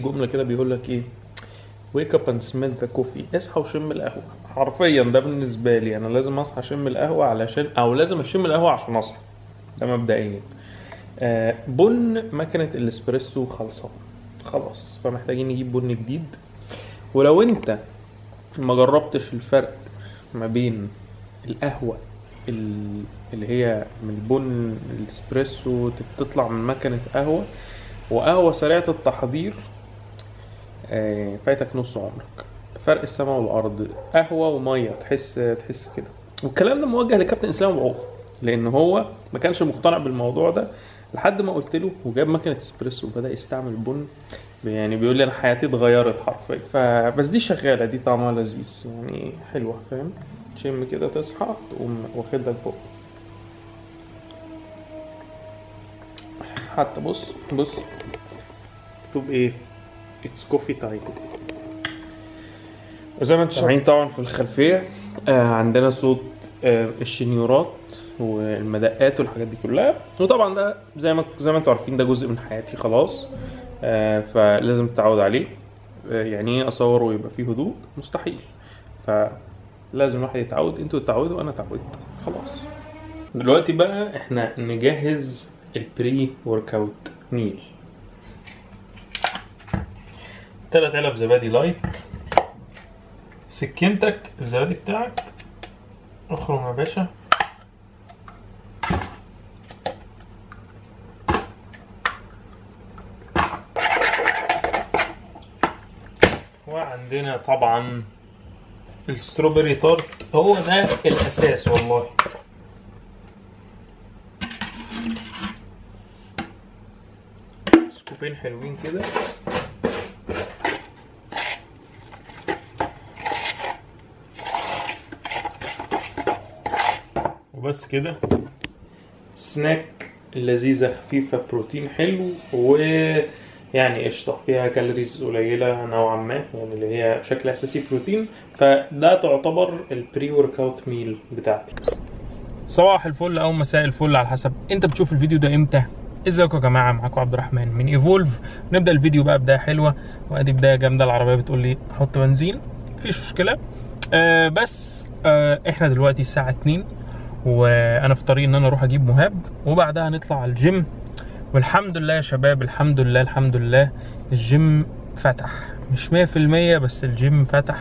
جمله كده بيقول لك ايه wake up and smell the coffee اصحى وشم القهوه حرفيا ده بالنسبه لي انا لازم اصحى اشم القهوه علشان او لازم اشم القهوه عشان اصحى ده مبدئيا آه بن مكنه الاسبريسو خلصان خلاص فمحتاجين نجيب بن جديد ولو انت ما جربتش الفرق ما بين القهوه ال- اللي هي من البن الاسبريسو تطلع من مكنه قهوه وقهوه سريعه التحضير آه، فايتك نص عمرك فرق السماء والارض قهوه وميه تحس تحس كده والكلام ده موجه لكابتن اسلام ابو عوف لان هو ما كانش مقتنع بالموضوع ده لحد ما قلت له وجاب مكنه اسبريسو وبدا يستعمل بن يعني بيقول لي انا حياتي اتغيرت حرفيا فبس دي شغاله دي طعمها لذيذ يعني حلوه فاهم تشم كده تصحى تقوم واخد لك بق حتى بص بص مكتوب ايه اتس كوفي تايم وزي ما انتم سامعين طبعا في الخلفيه آه عندنا صوت آه الشنيورات والمدقات والحاجات دي كلها وطبعا ده زي ما زي ما انتم عارفين ده جزء من حياتي خلاص آه فلازم تتعود عليه آه يعني ايه اصور ويبقى فيه هدوء مستحيل فلازم الواحد يتعود انتوا تتعودوا وانا اتعودت خلاص دلوقتي بقى احنا نجهز البري ورك اوت ميل تلات علب زبادي لايت سكينتك الزبادي بتاعك اخرم يا باشا وعندنا طبعا الستروبري تارت هو ده الاساس والله سكوبين حلوين كده وبس كده سناك لذيذة خفيفة بروتين حلو ويعني قشطة فيها كالوريز قليلة نوعا ما يعني اللي هي بشكل أساسي بروتين فده تعتبر البري ورك اوت ميل بتاعتي صباح الفل او مساء الفل على حسب انت بتشوف الفيديو ده امتى ازيكم يا جماعه معاكم عبد الرحمن من ايفولف نبدا الفيديو بقى بدايه حلوه وادي بدايه جامده العربيه بتقول لي حط بنزين مفيش مشكله آه بس آه احنا دلوقتي الساعه 2 وانا في طريق ان انا اروح اجيب مهاب وبعدها نطلع على الجيم والحمد لله يا شباب الحمد لله الحمد لله الجيم فتح مش 100% بس الجيم فتح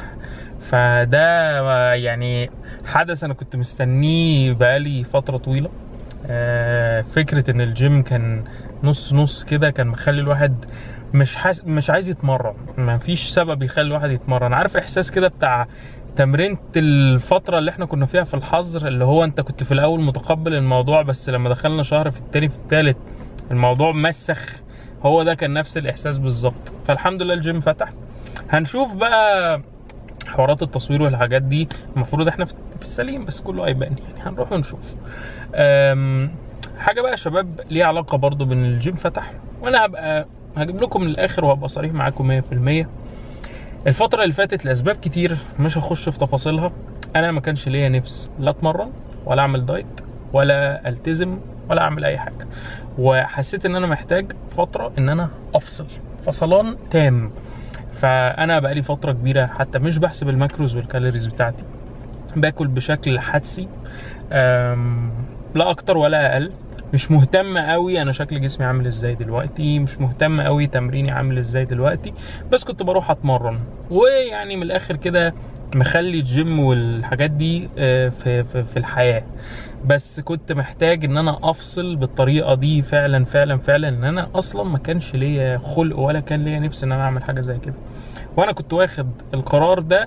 فده يعني حدث انا كنت مستنيه بقالي فتره طويله آه، فكره ان الجيم كان نص نص كده كان مخلي الواحد مش حاس... مش عايز يتمرن ما فيش سبب يخلي الواحد يتمرن عارف احساس كده بتاع تمرينة الفترة اللي احنا كنا فيها في الحظر اللي هو انت كنت في الاول متقبل الموضوع بس لما دخلنا شهر في التاني في التالت الموضوع مسخ هو ده كان نفس الاحساس بالظبط فالحمد لله الجيم فتح هنشوف بقى حوارات التصوير والحاجات دي المفروض احنا في في السليم بس كله هيبان يعني هنروح ونشوف أم، حاجه بقى يا شباب ليها علاقه برضو بان الجيم فتح وانا هبقى هجيب لكم من الاخر وهبقى صريح معاكم 100% الفتره اللي فاتت لاسباب كتير مش هخش في تفاصيلها انا ما كانش ليا نفس لا اتمرن ولا اعمل دايت ولا التزم ولا اعمل اي حاجه وحسيت ان انا محتاج فتره ان انا افصل فصلان تام فانا بقالي فتره كبيره حتى مش بحسب الماكروز والكالوريز بتاعتي باكل بشكل حدسي أم، لا اكتر ولا اقل مش مهتم قوي انا شكل جسمي عامل ازاي دلوقتي مش مهتم قوي تمريني عامل ازاي دلوقتي بس كنت بروح اتمرن ويعني من الاخر كده مخلي الجيم والحاجات دي آه، في في في الحياه بس كنت محتاج ان انا افصل بالطريقه دي فعلا فعلا فعلا ان انا اصلا ما كانش ليا خلق ولا كان ليا نفس ان انا اعمل حاجه زي كده وانا كنت واخد القرار ده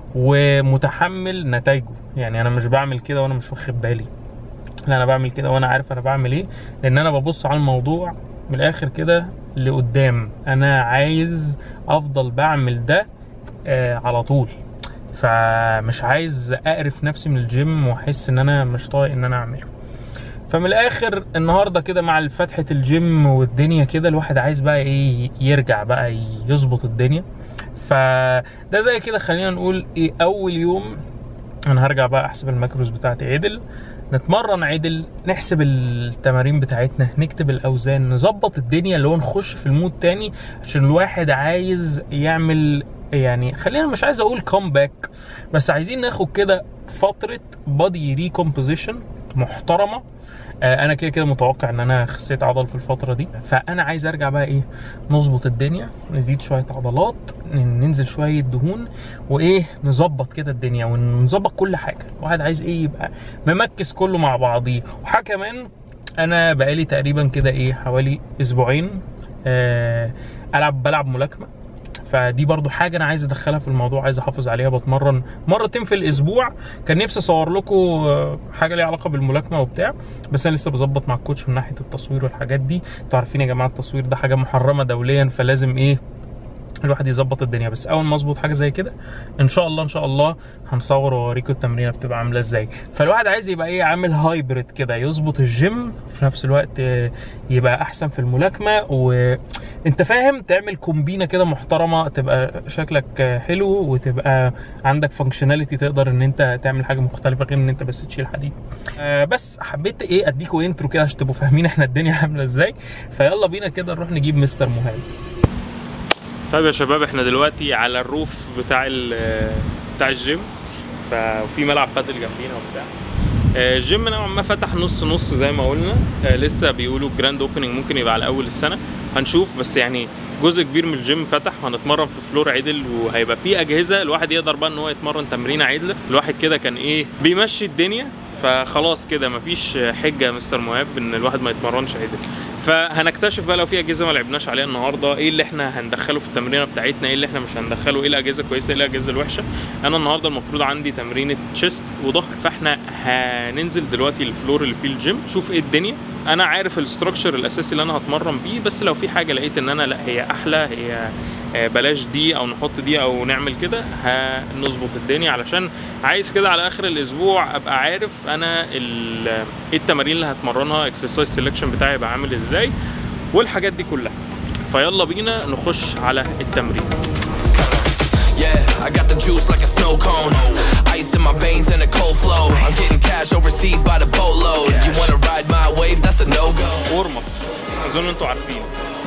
ومتحمل نتائجه يعني انا مش بعمل كده وانا مش واخد بالي لا انا بعمل كده وانا عارف انا بعمل ايه لان انا ببص على الموضوع من الاخر كده لقدام انا عايز افضل بعمل ده آه على طول فمش عايز اقرف نفسي من الجيم واحس ان انا مش طايق ان انا اعمله فمن الاخر النهارده كده مع فتحه الجيم والدنيا كده الواحد عايز بقى ايه يرجع بقى يظبط الدنيا فده زي كده خلينا نقول ايه اول يوم انا هرجع بقى احسب الماكروز بتاعتي عدل نتمرن عدل نحسب التمارين بتاعتنا نكتب الاوزان نظبط الدنيا اللي هو نخش في المود تاني عشان الواحد عايز يعمل يعني خلينا مش عايز اقول كومباك بس عايزين ناخد كده فتره بادي ريكومبوزيشن محترمه آه، انا كده كده متوقع ان انا خسيت عضل في الفتره دي فانا عايز ارجع بقى ايه نظبط الدنيا نزيد شويه عضلات ن- ننزل شويه دهون وايه نظبط كده الدنيا ونظبط كل حاجه الواحد عايز ايه يبقى ممكس كله مع بعضيه وحاجه كمان انا بقالي تقريبا كده ايه حوالي اسبوعين آه العب بلعب ملاكمه فدي برضو حاجه انا عايز ادخلها في الموضوع عايز احافظ عليها بتمرن مرتين في الاسبوع كان نفسي اصور لكم آه، حاجه ليها علاقه بالملاكمه وبتاع بس انا لسه بظبط مع الكوتش من ناحيه التصوير والحاجات دي انتوا عارفين يا جماعه التصوير ده حاجه محرمه دوليا فلازم ايه الواحد يظبط الدنيا بس اول ما اظبط حاجه زي كده ان شاء الله ان شاء الله هنصور واوريكم التمرينه بتبقى عامله ازاي فالواحد عايز يبقى ايه عامل هايبرد كده يظبط الجيم في نفس الوقت آه، يبقى احسن في الملاكمه وانت فاهم تعمل كومبينه كده محترمه تبقى شكلك آه، حلو وتبقى عندك فانكشناليتي تقدر ان انت تعمل حاجه مختلفه غير ان انت بس تشيل حديد آه، بس حبيت ايه اديكوا انترو كده عشان تبقوا فاهمين احنا الدنيا عامله ازاي فيلا بينا كده نروح نجيب مستر مهاب طيب يا شباب احنا دلوقتي على الروف بتاع ال- بتاع الجيم ففي ملعب بادل جنبينا وبتاع آه، الجيم نوعا ما فتح نص نص زي ما قلنا آه، لسه بيقولوا الجراند اوبننج ممكن يبقى على اول السنه هنشوف بس يعني جزء كبير من الجيم فتح وهنتمرن في فلور عدل وهيبقى في اجهزه الواحد يقدر بقى ان هو يتمرن تمرينه عدله الواحد كده كان ايه بيمشي الدنيا فخلاص كده مفيش حجه يا مستر مهاب ان الواحد ما يتمرنش عدل فهنكتشف بقى لو في اجهزه ما لعبناش عليها النهارده ايه اللي احنا هندخله في التمرينه بتاعتنا ايه اللي احنا مش هندخله ايه الاجهزه الكويسه ايه الاجهزه الوحشه انا النهارده المفروض عندي تمرينه تشيست وظهر فاحنا هننزل دلوقتي الفلور اللي فيه الجيم شوف ايه الدنيا انا عارف الاستراكشر الاساسي اللي انا هتمرن بيه بس لو في حاجه لقيت ان انا لا هي احلى هي آه، بلاش دي او نحط دي او نعمل كده هنظبط الدنيا علشان عايز كده على اخر الاسبوع ابقى عارف انا ال- ايه التمارين اللي هتمرنها اكسرسايز سيلكشن بتاعي يبقى عامل ازاي والحاجات دي كلها فيلا بينا نخش على التمرين Yeah, I got the juice like a snow cone. Ice in my veins and a cold flow. I'm getting cash overseas by the boatload. You wanna ride my wave? That's a no go. ورم اظن انتوا عارفين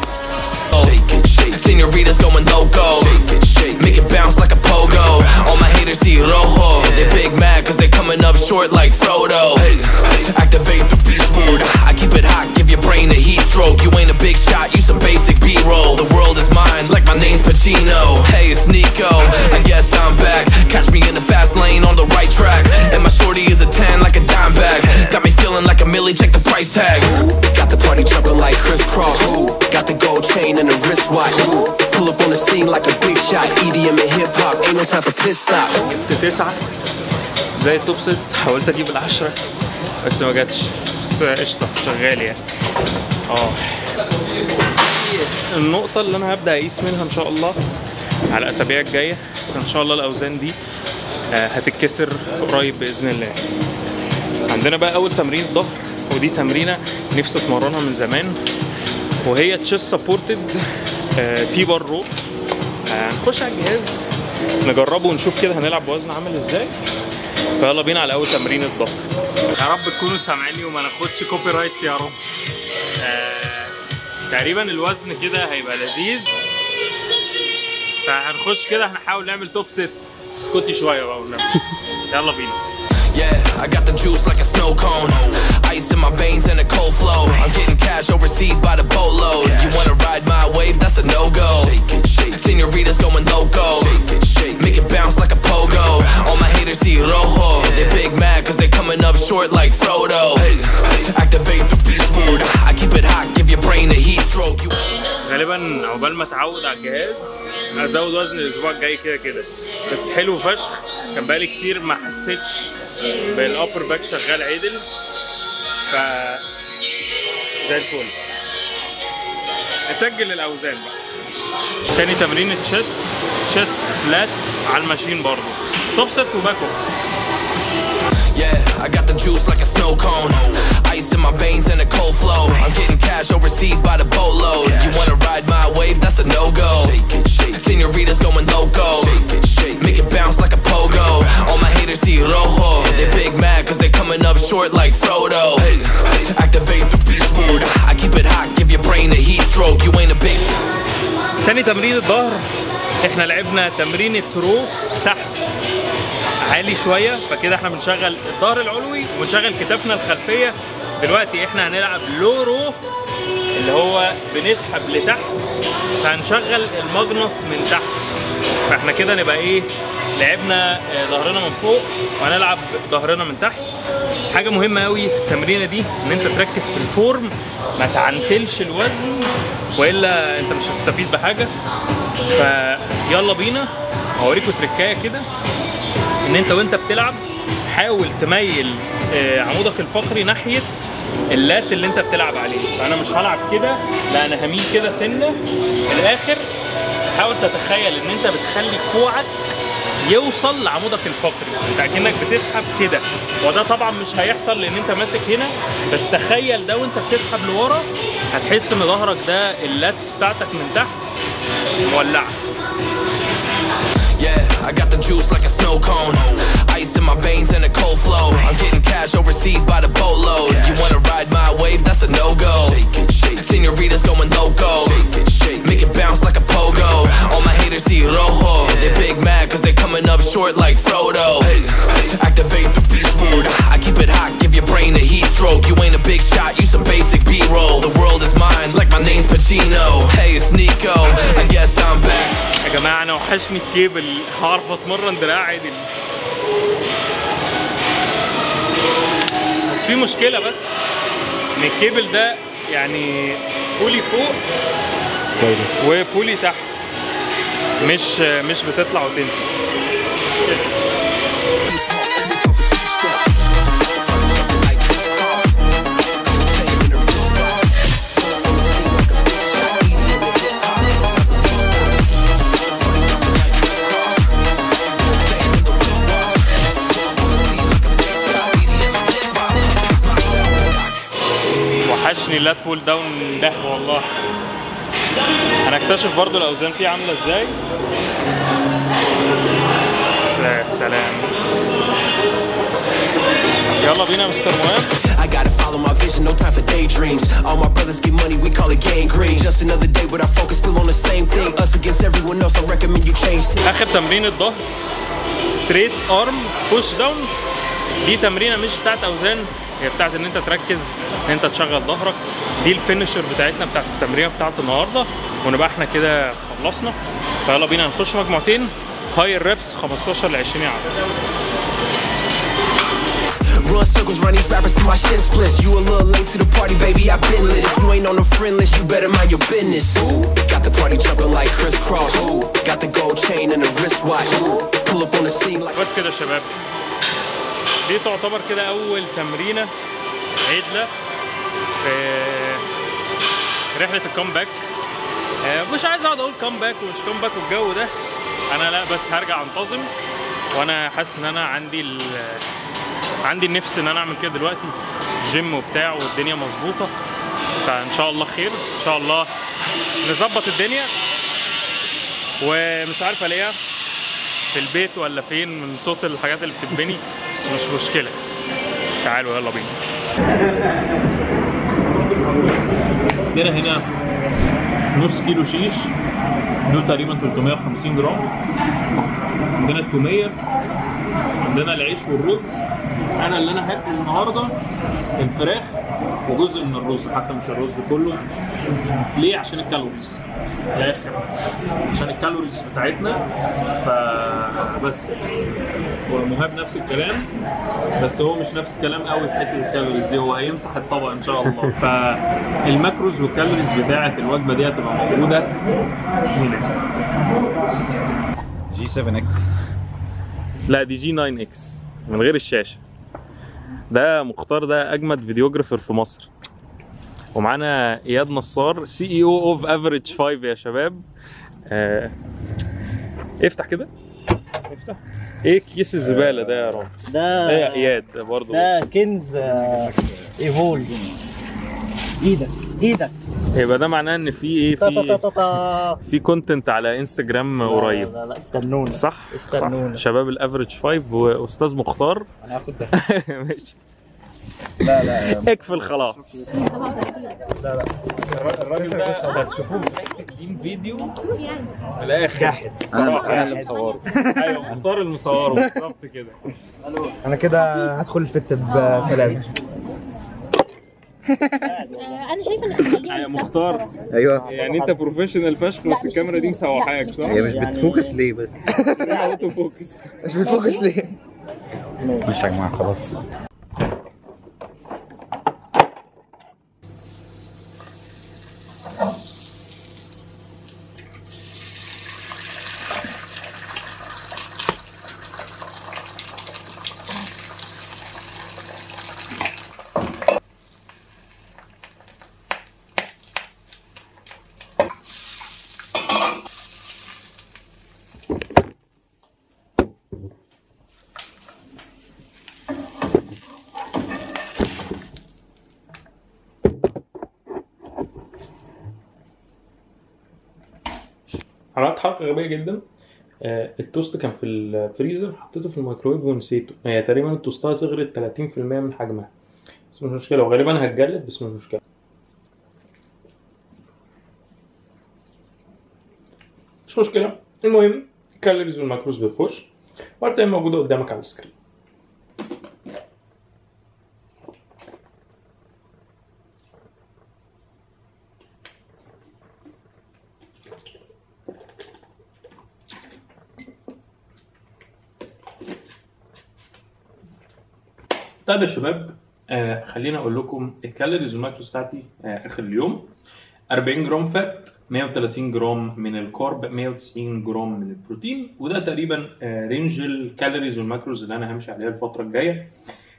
Shake it, shake. Senoritas going loco. Shake it, shake. Make it bounce like a pogo. All my haters see rojo. They big mad cause they coming up short like Frodo. Hey, activate the beast mode. I keep it hot, give your brain a heat stroke. You ain't a big shot, you some basic B-roll. The world is mine, like my name's Pacino. Hey, it's Nico. I guess I'm back. Catch me in the fast lane on the right track. And my shorty is a 10 like a dime bag. Got me feeling like a millie, check the price tag. Got the party jumping like crisscross. Got the gold chain and the wristwatch. Pull up on the scene like a big shot. EDM and hip hop, ain't no time for pit stops. جبت تسعة زي التوب ست حاولت اجيب العشرة بس ما جاتش بس قشطة شغال يعني اه النقطة اللي انا هبدأ اقيس منها ان شاء الله على الاسابيع الجاية فان شاء الله الاوزان دي آه، هتتكسر قريب باذن الله عندنا بقى اول تمرين ظهر ودي تمرينة نفسي اتمرنها من زمان وهي تشيست سبورتد تي بار رو هنخش على الجهاز نجربه ونشوف كده هنلعب بوزن عامل ازاي فيلا بينا على اول تمرين الظهر يا رب تكونوا سامعيني وما ناخدش كوبي رايت يا رب آه تقريبا الوزن كده هيبقى لذيذ فهنخش كده هنحاول نعمل توب ست اسكتي شويه بقى والنبي يلا بينا Yeah, I got the juice like a snow cone. Ice in my veins and a cold flow. I'm getting cash overseas by the boatload. You wanna ride my wave? That's a no go. Shake it, shake. Senoritas going loco. Shake it, shake. Make it bounce like a pogo. All my haters see rojo. They big mad cause they coming up short like Frodo. Hey, activate the beast mode. I keep it hot, give your brain a heat stroke. You غالبا عقبال ما اتعود على الجهاز هزود وزن الاسبوع الجاي كده كده بس حلو فشخ كان بقالي كتير ما حسيتش بالابر باك شغال عدل ف زي الفل نسجل الاوزان بقى تاني تمرين تشيست تشيست فلات على الماشين برضه توب ست وباك اوف Yeah, I got the juice like a snow cone. Ice in my veins and a cold flow. I'm getting cash overseas by the boatload. You wanna ride my wave? That's a no go. Shake it, shake. Senoritas going loco. Shake it, shake. Make it bounce like a pogo. All my haters see rojo. They big mad cause they coming up up short like Frodo. Hey, activate the beast mode. I keep it hot, give your brain a heat stroke. You ain't a big shot. تاني تمرين الظهر احنا لعبنا تمرين الترو سحب عالي شويه فكده احنا بنشغل الظهر العلوي وبنشغل كتافنا الخلفيه دلوقتي احنا هنلعب لو رو اللي هو بنسحب لتحت فهنشغل المجنص من تحت فاحنا كده نبقى ايه لعبنا آه، ظهرنا من فوق وهنلعب ظهرنا من تحت حاجه مهمه قوي في التمرينه دي ان انت تركز في الفورم ما تعنتلش الوزن والا انت مش هتستفيد بحاجه فيلا بينا اوريكم تركايه كده ان انت وانت بتلعب حاول تميل آه، عمودك الفقري ناحيه اللات اللي انت بتلعب عليه فانا مش هلعب كده لا انا هميل كده سنه الاخر حاول تتخيل ان انت بتخلي كوعك يوصل لعمودك الفقري انت اكنك بتسحب كده وده طبعا مش هيحصل لان انت ماسك هنا بس تخيل ده وانت بتسحب لورا هتحس ان ظهرك ده اللاتس بتاعتك من تحت مولعه Yeah, I got the juice like a snow cone. Ice in my veins and a cold flow. I'm getting cash overseas by the boatload. You wanna ride my wave? That's a no go. Shake it, shake. Senoritas going loco. Shake it, shake. Make it bounce like a pogo. All my haters see rojo. They big mad cause they coming up short like Frodo. Hey, activate the beast mode. I keep it hot, give your brain a heat stroke. You ain't a big shot, you some basic B-roll. The world is mine, like my name's Pacino. Hey, it's Nico. I guess I'm back. يا جماعه انا وحشني الكيبل هعرف اتمرن دراع عدل بس في مشكله بس ان الكيبل ده يعني بولي فوق وبولي تحت مش مش بتطلع وتنزل وحشني اللات بول داون ده والله هنكتشف برضو الاوزان فيه عامله ازاي س- سلام يلا بينا يا مستر مهاب I gotta follow my vision, no time for daydreams. All my brothers get money, we call it gang green. Just another day, but our focus still on the same thing. Us against everyone else, I recommend you change. اخر تمرين الظهر ستريت ارم بوش داون دي تمرينه مش بتاعت اوزان هي بتاعت ان انت تركز ان انت تشغل ظهرك دي الفينشر بتاعتنا بتاعت التمرينه بتاعت النهارده ونبقى احنا كده خلصنا فيلا بينا نخش مجموعتين هاي الريبس 15 ل 20 عدد Run circles around these rappers till my shit splits. You a little late to the party, baby. I been lit. If you ain't on the friend list, you better mind your business. Ooh, got the party jumping like crisscross. Ooh, got the gold chain and the wristwatch. Ooh, pull up on the scene like. بس كده يا شباب دي تعتبر كده اول تمرينه عدله في رحله الكومباك آه، مش عايز اقعد اقول كومباك ومش كومباك والجو ده انا لا بس هرجع انتظم وانا حاسس ان انا عندي ال عندي النفس ان انا اعمل كده دلوقتي جيم وبتاع والدنيا مظبوطه فان شاء الله خير ان شاء الله نظبط الدنيا ومش عارف الاقيها في البيت ولا فين من صوت الحاجات اللي بتتبني بس مش مشكله تعالوا يلا بينا عندنا هنا نص كيلو شيش دول تقريبا 350 جرام عندنا التوميه عندنا العيش والرز انا اللي انا هاكل النهارده الفراخ وجزء من الرز حتى مش الرز كله ليه عشان الكالوريز في الاخر عشان الكالوريز بتاعتنا فبس ومهاب نفس الكلام بس هو مش نفس الكلام قوي في حته الكالوريز دي هو هيمسح الطبق ان شاء الله فالماكروز والكالوريز بتاعه الوجبه دي هتبقى موجوده هنا G7X لا دي جي 9 اكس من غير الشاشه ده مختار ده اجمد فيديوجرافر في مصر ومعانا اياد نصار سي اي او اوف افريج 5 يا شباب آه. افتح كده افتح ايه كيس الزباله ده يا رامز ده- ايه يا اياد ده برضه ده كنز آه، ايفول ايدك ايدك يبقى ده معناه ان في ايه تا تا تا في تا تا. في كونتنت على انستجرام قريب لا لا استنونا صح استنونا. صح شباب الافريج 5 واستاذ مختار انا هاخد ده ماشي لا لا اقفل خلاص لا لا الراجل ده هتشوفوه في حته جيم فيديو في الاخر جاحد الصراحه انا اللي مصوره ايوه مختار اللي مصوره بالظبط كده انا كده هدخل الفت بسلام انا شايفه انك تخليها يا للسبت مختار. بصراحة. ايوه يعني انت بروفيشنال فشخ لا، بس مش الكاميرا دي تخليها. لا، مسوحاك مش صح؟ هي مش بتفوكس ليه بس اوتو فوكس مش بتفوكس ليه؟ مش يا جماعه خلاص عملت حركه غبيه جدا آه، التوست كان في الفريزر حطيته في الميكرويف ونسيته هي تقريبا التوستايه صغرت 30% من حجمها بس مش مشكله وغالبا هتجلد بس مش مشكله مش مشكله المهم الكالوريز والماكروز بتخش وهتلاقي موجوده قدامك على السكرين طيب يا شباب آه خليني اقول لكم الكالوريز والماكروز بتاعتي آه اخر اليوم 40 جرام فات 130 جرام من الكارب 190 جرام من البروتين وده تقريبا آه رينج الكالوريز والماكروز اللي انا همشي عليها الفتره الجايه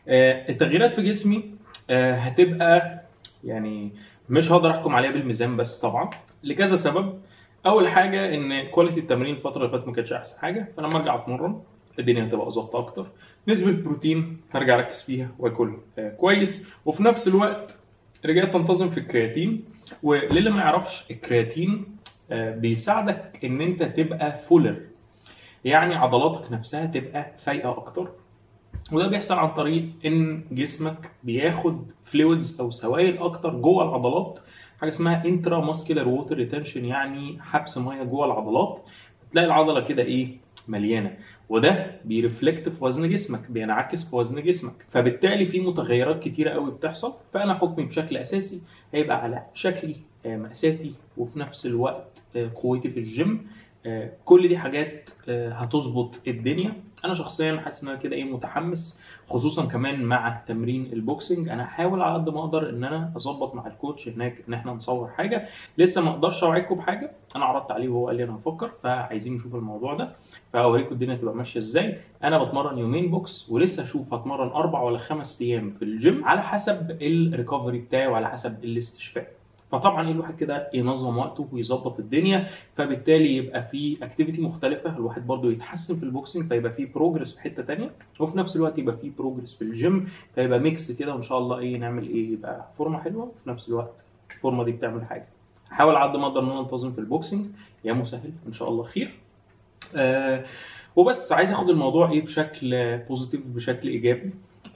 آه التغييرات في جسمي آه هتبقى يعني مش هقدر احكم عليها بالميزان بس طبعا لكذا سبب اول حاجه ان كواليتي التمرين الفتره اللي فاتت ما كانتش احسن حاجه فلما ارجع اتمرن الدنيا هتبقى ظابطه اكتر نسبه بروتين هرجع اركز فيها واكل آه كويس وفي نفس الوقت رجعت انتظم في الكرياتين وللي ما يعرفش الكرياتين آه بيساعدك ان انت تبقى فولر يعني عضلاتك نفسها تبقى فايقه اكتر وده بيحصل عن طريق ان جسمك بياخد فلويدز او سوائل اكتر جوه العضلات حاجه اسمها انترا ماسكيلر ووتر ريتنشن يعني حبس ميه جوه العضلات تلاقي العضله كده ايه مليانه وده بيرفلكت في وزن جسمك بينعكس في وزن جسمك فبالتالي في متغيرات كتيره قوي بتحصل فانا حكمي بشكل اساسي هيبقى على شكلي آه، مقاساتي وفي نفس الوقت آه، قوتي في الجيم آه، كل دي حاجات آه، هتظبط الدنيا انا شخصيا حاسس ان انا كده ايه متحمس خصوصا كمان مع تمرين البوكسنج انا هحاول على قد ما اقدر ان انا اظبط مع الكوتش هناك ان احنا نصور حاجه لسه ما اقدرش اوعدكم بحاجه انا عرضت عليه وهو قال لي انا هفكر فعايزين نشوف الموضوع ده فاوريكم الدنيا تبقى ماشيه ازاي انا بتمرن يومين بوكس ولسه اشوف هتمرن اربع ولا خمس ايام في الجيم على حسب الريكفري بتاعي وعلى حسب الاستشفاء فطبعا ايه الواحد كده ينظم وقته ويظبط الدنيا فبالتالي يبقى في اكتيفيتي مختلفه الواحد برضو يتحسن في البوكسنج فيبقى في بروجرس في حته تانية وفي نفس الوقت يبقى في بروجرس في الجيم فيبقى ميكس كده وان شاء الله ايه نعمل ايه يبقى فورمه حلوه وفي نفس الوقت الفورمه دي بتعمل حاجه هحاول على قد ما اقدر ان انا انتظم في البوكسنج يا مسهل ان شاء الله خير آه وبس عايز اخد الموضوع ايه بشكل بوزيتيف بشكل ايجابي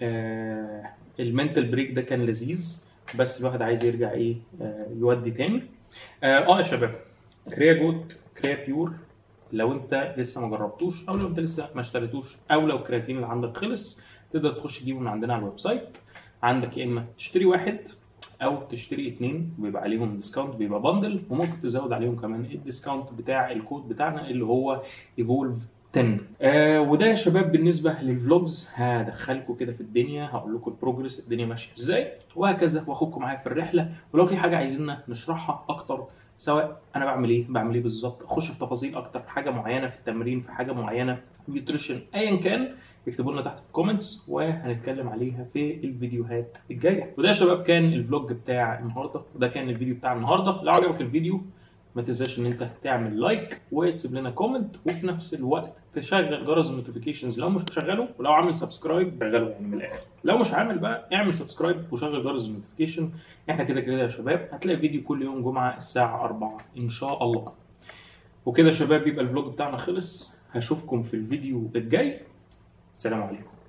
آه المنتال بريك ده كان لذيذ بس الواحد عايز يرجع ايه آه يودي تاني اه, آه يا شباب كريا جوت كريا بيور لو انت لسه ما جربتوش او لو انت لسه ما اشتريتوش او لو الكرياتين اللي عندك خلص تقدر تخش تجيبه من عندنا على الويب سايت عندك يا اما تشتري واحد او تشتري اتنين بيبقى عليهم ديسكاونت بيبقى بندل وممكن تزود عليهم كمان الديسكاونت بتاع الكود بتاعنا اللي هو ايفولف 10 آه وده يا شباب بالنسبه للفلوجز هدخلكم كده في الدنيا هقول لكم البروجرس الدنيا ماشيه ازاي وهكذا واخدكم معايا في الرحله ولو في حاجه عايزيننا نشرحها اكتر سواء انا بعمل ايه بعمل ايه بالظبط اخش في تفاصيل اكتر في حاجه معينه في التمرين في حاجه معينه نيوتريشن ايا كان اكتبوا لنا تحت في الكومنتس وهنتكلم عليها في الفيديوهات الجايه وده يا شباب كان الفلوج بتاع النهارده وده كان الفيديو بتاع النهارده لو عجبك الفيديو ما تنساش ان انت تعمل لايك وتسيب لنا كومنت وفي نفس الوقت تشغل جرس النوتيفيكيشنز لو مش مشغله ولو عامل سبسكرايب شغله يعني من الاخر لو مش عامل بقى اعمل سبسكرايب وشغل جرس النوتيفيكيشن احنا كده كده يا شباب هتلاقي فيديو كل يوم جمعه الساعه 4 ان شاء الله وكده يا شباب يبقى الفلوج بتاعنا خلص هشوفكم في الفيديو الجاي سلام عليكم